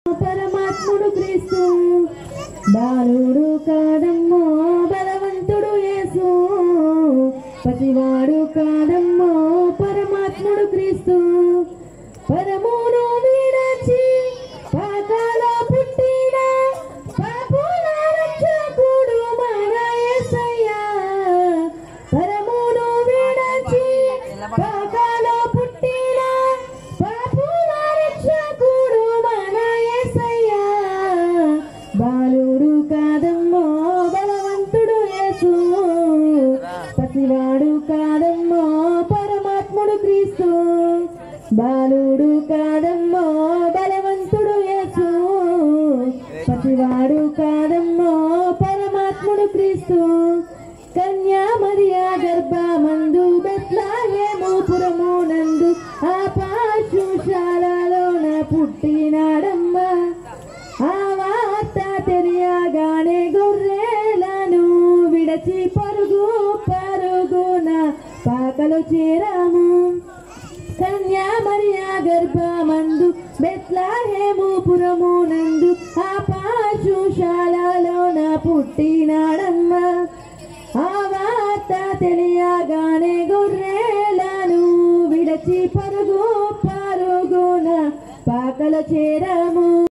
పరమాత్ముడు క్రీస్తు బాలుడు కాదమ్మో బలవంతుడు యేసు పసివాడు కాదమ్మో పరమాత్ముడు క్రీస్తు పరమును విడచి పాకాల పుట్టిన పాపుల రక్షకుడు మన యేసయ్యా పరమును విడచి పాకాల పుట్టిన పాపుల రక్షకుడు మన యేసయ్యా బాలుడు కాదమ్మో బలవంతుడు యేసు పసివాడు కాదమ్మో పరమాత్ముడు క్రీస్తు బాలుడు కాదమ్మో బలవంతుడు యేసు పసివాడు కాదమ్మో పరమాత్ముడు క్రీస్తు కన్యా మరియా గర్భమందు బెత్లాహేము పురము నందు ఆ పాశుశాలలోన పుట్టినాడమ్మా ఆ వార్త తెలియగానే గొర్రెలను విడచి పరుగు పరుగున పాకలు చేరాము కన్యా మరియా గర్భమందు బెత్లాహేము పురము నందు ఆ పాశుశాలలోన పుట్టినాడమ్మా ఆ వార్త తెలియగానే